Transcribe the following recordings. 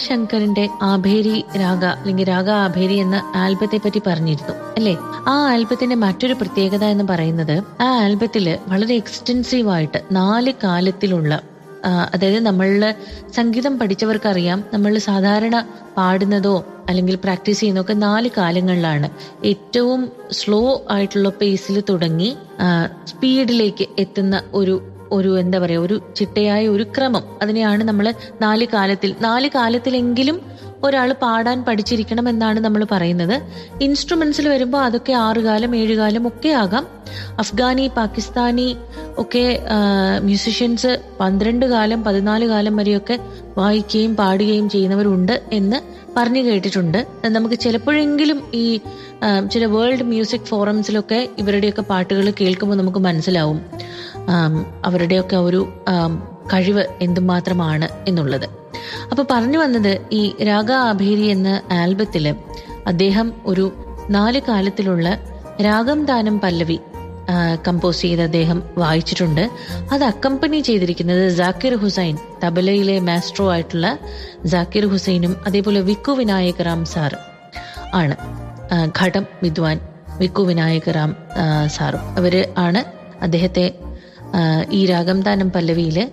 ശങ്കറിന്റെ ആഭേരി രാഗ അല്ലെങ്കിൽ രാഗ ആഭേരി എന്ന ആൽബത്തെ പറ്റി പറഞ്ഞിരുന്നു അല്ലേ ആ ആൽബത്തിന്റെ മറ്റൊരു പ്രത്യേകത എന്ന് പറയുന്നത് ആ ആൽബത്തില് വളരെ എക്സ്റ്റെൻസീവ് ആയിട്ട് നാല് കാലത്തിലുള്ള ആ, അതായത് നമ്മളിൽ സംഗീതം പഠിച്ചവർക്കറിയാം നമ്മൾ സാധാരണ പാടുന്നതോ അല്ലെങ്കിൽ പ്രാക്ടീസ് ചെയ്യുന്നതൊക്കെ നാല് കാലങ്ങളിലാണ് ഏറ്റവും സ്ലോ ആയിട്ടുള്ള പേസിൽ തുടങ്ങി ആ, സ്പീഡിലേക്ക് എത്തുന്ന ഒരു ഒരു എന്താ പറയാ ഒരു ചിട്ടയായ ഒരു ക്രമം അതിനെയാണ് നമ്മൾ നാല് കാലത്തിൽ നാല് കാലത്തിലെങ്കിലും ഒരാൾ പാടാൻ പഠിച്ചിരിക്കണം എന്നാണ് നമ്മൾ പറയുന്നത് ഇൻസ്ട്രുമെന്റ്സിൽ വരുമ്പോൾ അതൊക്കെ ആറുകാലം ഏഴുകാലം ഒക്കെ ആകാം അഫ്ഗാനി പാകിസ്ഥാനി ഒക്കെ മ്യൂസിഷ്യൻസ് പന്ത്രണ്ട് കാലം പതിനാല് കാലം വരെയൊക്കെ വായിക്കുകയും പാടുകയും ചെയ്യുന്നവരുണ്ട് എന്ന് പറഞ്ഞു കേട്ടിട്ടുണ്ട് നമുക്ക് ചിലപ്പോഴെങ്കിലും ഈ ആ, ചില വേൾഡ് മ്യൂസിക് ഫോറംസിലൊക്കെ ഇവരുടെയൊക്കെ പാട്ടുകൾ കേൾക്കുമ്പോൾ നമുക്ക് മനസ്സിലാവും ആം, അവരുടെയൊക്കെ ഒരു ആം, കഴിവ് എന്തുമാത്രമാണ് എന്നുള്ളത് അപ്പൊ പറഞ്ഞു വന്നത് ഈ രാഗ ആഭേരി എന്ന ആൽബത്തില് അദ്ദേഹം ഒരു നാല് കാലത്തിലുള്ള രാഗം ദാനം പല്ലവി കമ്പോസ് ചെയ്ത് അദ്ദേഹം വായിച്ചിട്ടുണ്ട് അത് അക്കമ്പനി ചെയ്തിരിക്കുന്നത് ജാക്കിർ ഹുസൈൻ തബലയിലെ മാസ്ട്രോ ആയിട്ടുള്ള ജാക്കിർ ഹുസൈനും അതേപോലെ വിക്കു വിനായക റാം സാർ ആണ് ആ, ഘടം വിദ്വാൻ വിക്കു വിനായക റാം ആ, സാറും അവര് ആണ് അദ്ദേഹത്തെ ആ, ഈ രാഗം ദാനം പല്ലവിയില്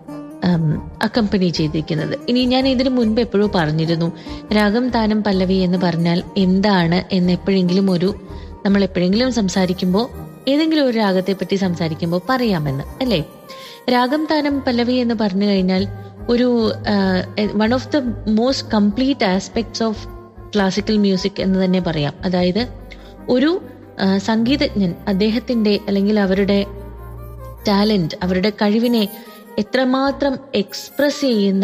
അക്കമ്പനി ചെയ്തിരിക്കുന്നത് ഇനി ഞാൻ ഇതിനു മുൻപ് എപ്പോഴും പറഞ്ഞിരുന്നു രാഗം താനം പല്ലവി എന്ന് പറഞ്ഞാൽ എന്താണ് എന്ന് എപ്പോഴെങ്കിലും ഒരു നമ്മൾ എപ്പോഴെങ്കിലും സംസാരിക്കുമ്പോൾ ഏതെങ്കിലും ഒരു രാഗത്തെ പറ്റി സംസാരിക്കുമ്പോൾ പറയാമെന്ന് അല്ലേ രാഗം താനം പല്ലവി എന്ന് പറഞ്ഞു കഴിഞ്ഞാൽ ഒരു one of the most complete aspects of classical music എന്ന് തന്നെ പറയാം അതായത് ഒരു ആ, സംഗീതജ്ഞൻ അദ്ദേഹത്തിന്റെ അല്ലെങ്കിൽ അവരുടെ ടാലന്റ് അവരുടെ കഴിവിനെ എത്രമാത്രം എക്സ്പ്രസ് ചെയ്യുന്ന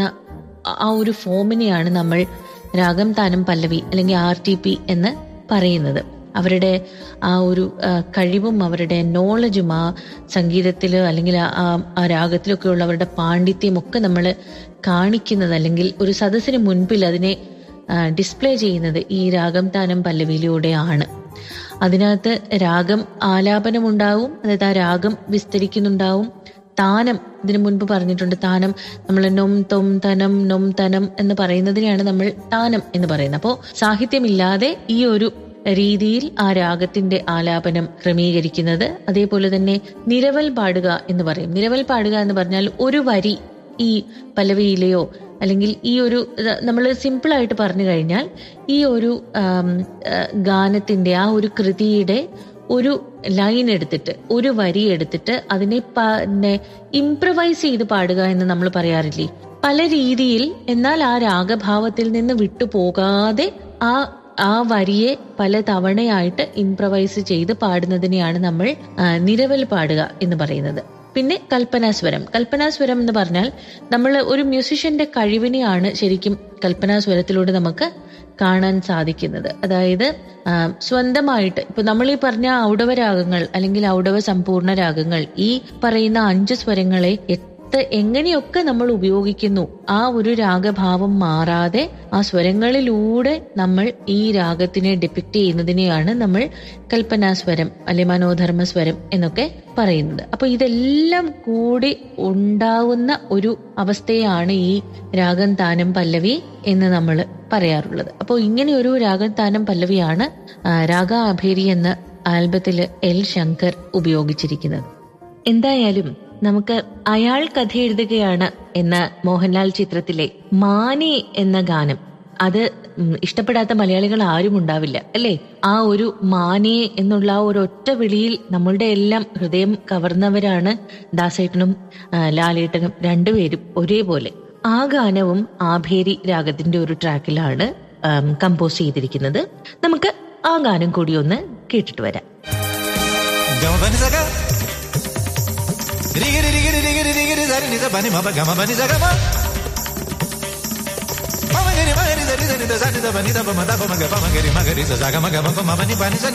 ആ ഒരു ഫോമിനെയാണ് നമ്മൾ രാഗം താനം പല്ലവി അല്ലെങ്കിൽ ആർ ടി പി എന്ന് പറയുന്നത് അവരുടെ ആ ഒരു ആ, കഴിവും അവരുടെ നോളജും ആ സംഗീതത്തിൽ അല്ലെങ്കിൽ ആ- ആ- ആ രാഗത്തിലൊക്കെ ഉള്ള അവരുടെ പാണ്ഡിത്യം ഒക്കെ നമ്മൾ കാണിക്കുന്നത് അല്ലെങ്കിൽ ഒരു സദസ്സിന് മുൻപിൽ അതിനെ ഡിസ്പ്ലേ ചെയ്യുന്നത് ഈ രാഗം താനം പല്ലവിയിലൂടെയാണ് അതിനകത്ത് രാഗം ആലാപനം ഉണ്ടാവും അതായത് ആ രാഗം വിസ്തരിക്കുന്നുണ്ടാവും താനം ഇതിനു മുൻപ് പറഞ്ഞിട്ടുണ്ട് താനം നമ്മൾ നൊം തൊം തനം നൊം തനം എന്ന് പറയുന്നതിനെയാണ് നമ്മൾ താനം എന്ന് പറയുന്നത് അപ്പോൾ സാഹിത്യമില്ലാതെ ഈ ഒരു രീതിയിൽ ആ രാഗത്തിന്റെ ആലാപനം ക്രമീകരിക്കുന്നത് അതേപോലെ തന്നെ നിരവൽ പാടുക എന്ന് പറയും നിരവൽ പാടുക എന്ന് പറഞ്ഞാൽ ഒരു വരി ഈ പല്ലവിയിലെയോ അല്ലെങ്കിൽ ഈ ഒരു നമ്മൾ സിമ്പിളായിട്ട് പറഞ്ഞു കഴിഞ്ഞാൽ ഈ ഒരു ആം, ആ, ഗാനത്തിന്റെ ആ ഒരു കൃതിയുടെ ഒരു ലൈൻ എടുത്തിട്ട് ഒരു വരി എടുത്തിട്ട് അതിനെ പിന്നെ ഇംപ്രവൈസ് ചെയ്ത് പാടുക എന്ന് നമ്മൾ പറയാറില്ലേ പല രീതിയിൽ എന്നാൽ ആ രാഗഭാവത്തിൽ നിന്ന് വിട്ടുപോകാതെ ആ ആ വരിയെ പല തവണയായിട്ട് ഇംപ്രവൈസ് ചെയ്ത് പാടുന്നതിനെയാണ് നമ്മൾ ആ, നിരവൽ പാടുക എന്ന് പറയുന്നത് പിന്നെ കൽപ്പനാസ്വരം കൽപ്പനാസ്വരം എന്ന് പറഞ്ഞാൽ നമ്മൾ ഒരു മ്യൂസിഷ്യന്റെ കഴിവിനെയാണ് ശരിക്കും കൽപ്പനാസ്വരത്തിലൂടെ നമുക്ക് കാണാൻ സാധിക്കുന്നത് അതായത് ആ, സ്വന്തമായിട്ട് ഇപ്പൊ നമ്മൾ ഈ പറഞ്ഞ ഔഡവ രാഗങ്ങൾ അല്ലെങ്കിൽ ഔഡവ സമ്പൂർണ്ണ രാഗങ്ങൾ ഈ പറയുന്ന അഞ്ച് സ്വരങ്ങളെ എത്ര എങ്ങനെയൊക്കെ നമ്മൾ ഉപയോഗിക്കുന്നു ആ ഒരു രാഗഭാവം മാറാതെ ആ സ്വരങ്ങളിലൂടെ നമ്മൾ ഈ രാഗത്തിനെ ഡിപ്പിക്ട് ചെയ്യുന്നതിനെയാണ് നമ്മൾ കൽപ്പനാസ്വരം അല്ലെ മനോധർമ്മ സ്വരം എന്നൊക്കെ പറയുന്നത് അപ്പൊ ഇതെല്ലാം കൂടി ഉണ്ടാവുന്ന ഒരു അവസ്ഥയാണ് ഈ രാഗം താനം പല്ലവി എന്ന് നമ്മൾ പറയാറുള്ളത് അപ്പോൾ ഇങ്ങനെ ഒരു രാഗം താനം പല്ലവിയാണ് ആ, രാഗ അഭേരി എന്ന ആൽബത്തിൽ എൽ ശങ്കർ ഉപയോഗിച്ചിരിക്കുന്നത് എന്തായാലും നമുക്ക് അയാൾ കഥ എഴുതുകയാണ് എന്ന മോഹൻലാൽ ചിത്രത്തിലെ മാനെ എന്ന ഗാനം അത് ഉം, ഇഷ്ടപ്പെടാത്ത മലയാളികൾ ആരും ഉണ്ടാവില്ല അല്ലേ ആ ഒരു മാനെ എന്നുള്ള ആ ഒരു ഒറ്റ വിളിയിൽ നമ്മളുടെ എല്ലാം ഹൃദയം കവർന്നവരാണ് ദാസേട്ടനും ആ, ലാലേട്ടനും രണ്ടുപേരും ഒരേപോലെ ആ ഗാനവും ആഭേരി രാഗത്തിന്റെ ഒരു ട്രാക്കിലാണ് ആം, കമ്പോസ് ചെയ്തിരിക്കുന്നത് നമുക്ക് ആ ഗാനം കൂടി ഒന്ന് കേട്ടിട്ട് വരാം Gama bani zaga. Rigiri rigiri rigiri rigiri zari ni bani maba gama bani zaga ma. Mama giri magari zari zari da zari da bani da bama da bama ga bama giri magari za zaga maga bama bani bani zani